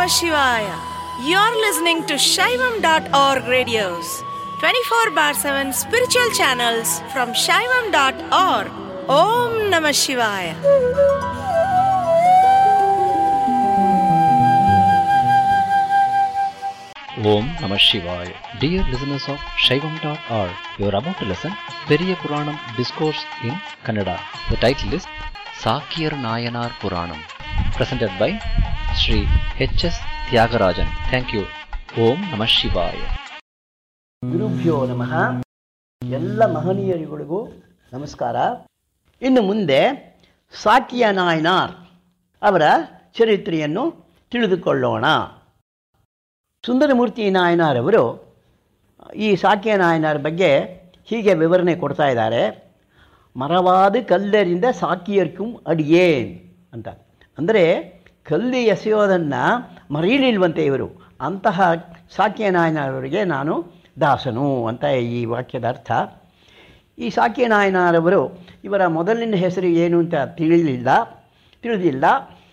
Shivaya. You're listening to Shaivam.org radios, 24 bar 7 spiritual channels from Shaivam.org. Om Namah Shivaya. Om Namah Shivaya. Dear listeners of Shaivam.org, you are about to listen Periya Puranam Discourse in Kannada. The title is Sakir Nayanar Puranam, presented by Sri H.S. Tyagarajan. Thank you. Om Namah Shivaya. ಗುರುಭ್ಯೋ ನಮಃ ಎಲ್ಲ ಮಹನೀಯರಿಗಳಿಗೂ ನಮಸ್ಕಾರ ಇನ್ನು ಮುಂದೆ ಸಾಕಿಯ ನಾಯನಾರ್ ಅವರ ಚರಿತ್ರೆಯನ್ನು ತಿಳಿದುಕೊಳ್ಳೋಣ ಸುಂದರಮೂರ್ತಿ ನಾಯನಾರ್ ಅವರು ಈ ಸಾಕಿಯ ನಾಯನಾರ್ ಬಗ್ಗೆ ಹೀಗೆ ವಿವರಣೆ ಕೊಡ್ತಾ ಇದ್ದಾರೆ ಮರವಾದ ಕಲ್ಲರಿಂದ ಸಾಕಿಯರ್ಕುಂ ಅಡಿಯೇನ್ ಅಂತ ಅಂದರೆ ಕಲ್ಲು ಎಸೆಯೋದನ್ನು ಮರೀಲಿಲ್ವಂತೆ ಇವರು ಅಂತಹ ಸಾಕಿಯ ನಾಯನವರಿಗೆ ನಾನು ದಾಸನು ಅಂತ ಈ ವಾಕ್ಯದ ಅರ್ಥ ಈ ಸಾಕಿಯ ನಾಯನರವರು ಇವರ ಮೊದಲಿನ ಹೆಸರು ಏನು ಅಂತ ತಿಳಿಲಿಲ್ಲ ತಿಳಿದಿಲ್ಲ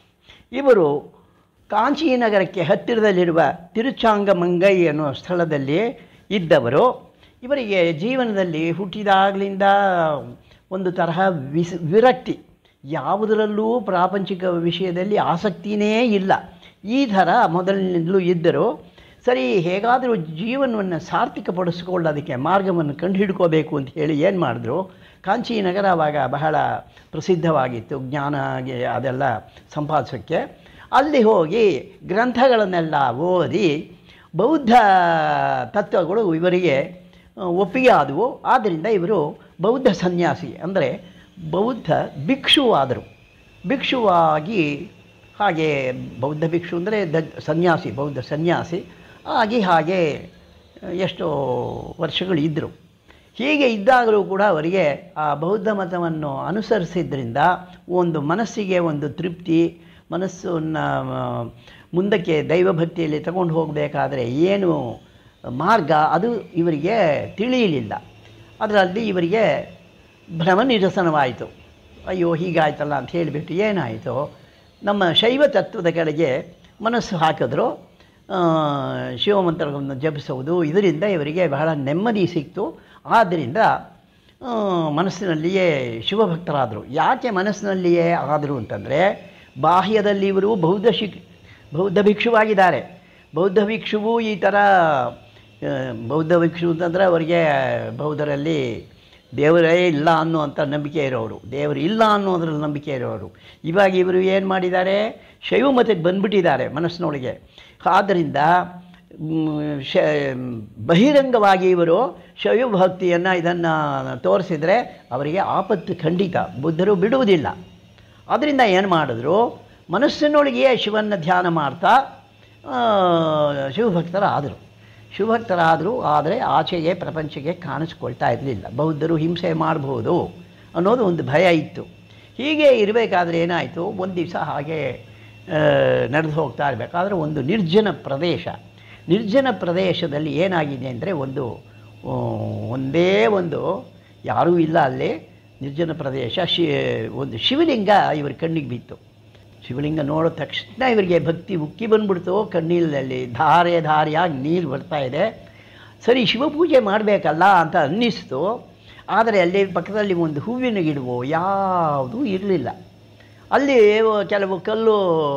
ಇವರು ಕಾಂಚೀನಗರಕ್ಕೆ ಹತ್ತಿರದಲ್ಲಿರುವ ತಿರುಚಾಂಗಮಂಗೈ ಅನ್ನೋ ಸ್ಥಳದಲ್ಲಿ ಇದ್ದವರು ಇವರಿಗೆ ಜೀವನದಲ್ಲಿ ಹುಟ್ಟಿದಾಗಲಿಂದ ಒಂದು ತರಹ ವಿಸ್ ವಿರಕ್ತಿ ಯಾವುದರಲ್ಲೂ ಪ್ರಾಪಂಚಿಕ ವಿಷಯದಲ್ಲಿ ಆಸಕ್ತಿನೇ ಇಲ್ಲ ಈ ಥರ ಮೊದಲಿನಿಂದಲೂ ಇದ್ದರು ಸರಿ ಹೇಗಾದರೂ ಜೀವನವನ್ನು ಸಾರ್ಥಕಪಡಿಸ್ಕೊಳ್ಳೋದಕ್ಕೆ ಮಾರ್ಗವನ್ನು ಕಂಡುಹಿಡ್ಕೋಬೇಕು ಅಂತ ಹೇಳಿ ಏನು ಮಾಡಿದ್ರು ಕಾಂಚೀನಗರ ಆವಾಗ ಬಹಳ ಪ್ರಸಿದ್ಧವಾಗಿತ್ತು ಜ್ಞಾನ ಅದೆಲ್ಲ ಸಂಪಾದಿಸೋಕ್ಕೆ ಅಲ್ಲಿ ಹೋಗಿ ಗ್ರಂಥಗಳನ್ನೆಲ್ಲ ಓದಿ ಬೌದ್ಧ ತತ್ವಗಳು ಇವರಿಗೆ ಒಪ್ಪಿಗೆ ಆದವು ಆದ್ದರಿಂದ ಇವರು ಬೌದ್ಧ ಸನ್ಯಾಸಿ ಅಂದರೆ ಬೌದ್ಧ ಭಿಕ್ಷುವಾದರು ಭಿಕ್ಷುವಾಗಿ ಹಾಗೆ ಬೌದ್ಧ ಭಿಕ್ಷು ಅಂದರೆ ದ ಸನ್ಯಾಸಿ ಬೌದ್ಧ ಸನ್ಯಾಸಿ ಆಗಿ ಹಾಗೆ ಎಷ್ಟೋ ವರ್ಷಗಳು ಇದ್ದರು ಹೀಗೆ ಇದ್ದಾಗಲೂ ಕೂಡ ಅವರಿಗೆ ಆ ಬೌದ್ಧ ಮತವನ್ನು ಅನುಸರಿಸಿದ್ರಿಂದ ಒಂದು ಮನಸ್ಸಿಗೆ ಒಂದು ತೃಪ್ತಿ ಮನಸ್ಸನ್ನು ಮುಂದಕ್ಕೆ ದೈವಭಕ್ತಿಯಲ್ಲಿ ತಗೊಂಡು ಹೋಗಬೇಕಾದ್ರೆ ಏನು ಮಾರ್ಗ ಅದು ಇವರಿಗೆ ತಿಳಿಯಲಿಲ್ಲ ಅದರಲ್ಲಿ ಇವರಿಗೆ ಭ್ರಮ ನಿರಸನವಾಯಿತು ಅಯ್ಯೋ ಹೀಗಾಯ್ತಲ್ಲ ಅಂತ ಹೇಳಿಬಿಟ್ಟು ಏನಾಯಿತು ನಮ್ಮ ಶೈವ ತತ್ವದ ಕಡೆಗೆ ಮನಸ್ಸು ಹಾಕಿದ್ರು ಶಿವಮಂತ್ರಗಳನ್ನು ಜಪಿಸುವುದು ಇದರಿಂದ ಇವರಿಗೆ ಬಹಳ ನೆಮ್ಮದಿ ಸಿಕ್ತು ಆದ್ದರಿಂದ ಮನಸ್ಸಿನಲ್ಲಿಯೇ ಶಿವಭಕ್ತರಾದರು ಯಾಕೆ ಮನಸ್ಸಿನಲ್ಲಿಯೇ ಆದರು ಅಂತಂದರೆ ಬಾಹ್ಯದಲ್ಲಿ ಇವರು ಬೌದ್ಧ ಶಿಕ್ ಬೌದ್ಧ ಭಿಕ್ಷುವಾಗಿದ್ದಾರೆ ಬೌದ್ಧ ಭಿಕ್ಷುವು ಈ ಥರ ಬೌದ್ಧ ಭಿಕ್ಷು ಅಂತಂದರೆ ಅವರಿಗೆ ಬೌದ್ಧರಲ್ಲಿ ದೇವರೇ ಇಲ್ಲ ಅನ್ನುವಂಥ ನಂಬಿಕೆ ಇರೋರು ದೇವರು ಇಲ್ಲ ಅನ್ನೋದ್ರಲ್ಲಿ ನಂಬಿಕೆ ಇರೋರು ಇವಾಗ ಇವರು ಏನು ಮಾಡಿದ್ದಾರೆ ಶೈವ ಮತಕ್ಕೆ ಬಂದ್ಬಿಟ್ಟಿದ್ದಾರೆ ಮನಸ್ಸಿನೊಳಗೆ ಆದ್ದರಿಂದ ಶ ಬಹಿರಂಗವಾಗಿ ಇವರು ಶೈವ ಭಕ್ತಿಯನ್ನು ಇದನ್ನು ತೋರಿಸಿದರೆ ಅವರಿಗೆ ಆಪತ್ತು ಖಂಡಿತ ಬುದ್ಧರು ಬಿಡುವುದಿಲ್ಲ ಅದರಿಂದ ಏನು ಮಾಡಿದ್ರು ಮನಸ್ಸಿನೊಳಗೆಯೇ ಶಿವನ ಧ್ಯಾನ ಮಾಡ್ತಾ ಶಿವಭಕ್ತರಾದರು ಶಿವಭಕ್ತರಾದರು ಆದರೆ ಆಚೆಗೆ ಪ್ರಪಂಚಕ್ಕೆ ಕಾಣಿಸ್ಕೊಳ್ತಾ ಇರಲಿಲ್ಲ ಬೌದ್ಧರು ಹಿಂಸೆ ಮಾಡಬಹುದು ಅನ್ನೋದು ಒಂದು ಭಯ ಇತ್ತು ಹೀಗೆ ಇರಬೇಕಾದ್ರೆ ಏನಾಯಿತು ಒಂದು ದಿವಸ ಹಾಗೆ ನಡೆದು ಹೋಗ್ತಾ ಇರಬೇಕಾದ್ರೆ ಒಂದು ನಿರ್ಜನ ಪ್ರದೇಶ ನಿರ್ಜನ ಪ್ರದೇಶದಲ್ಲಿ ಏನಾಗಿದೆ ಅಂದರೆ ಒಂದು ಒಂದೇ ಒಂದು ಯಾರೂ ಇಲ್ಲ ಅಲ್ಲಿ ನಿರ್ಜನ ಪ್ರದೇಶ ಶಿ ಒಂದು ಶಿವಲಿಂಗ ಇವ್ರ ಕಣ್ಣಿಗೆ ಬಿತ್ತು ಶಿವಲಿಂಗ ನೋಡಿದ ತಕ್ಷಣ ಇವರಿಗೆ ಭಕ್ತಿ ಉಕ್ಕಿ ಬಂದ್ಬಿಡ್ತು ಕಣ್ಣೀರಲ್ಲಿ ಧಾರೆ ಧಾರೆಯಾಗಿ ನೀರು ಬರ್ತಾ ಇದೆ ಸರಿ ಶಿವಪೂಜೆ ಮಾಡಬೇಕಲ್ಲ ಅಂತ ಅನ್ನಿಸ್ತು ಆದರೆ ಅಲ್ಲಿ ಪಕ್ಕದಲ್ಲಿ ಒಂದು ಹೂವಿನ ಗಿಡವೋ ಯಾವುದೂ ಇರಲಿಲ್ಲ ಅಲ್ಲಿ ಕೆಲವು ಕಲ್ಲು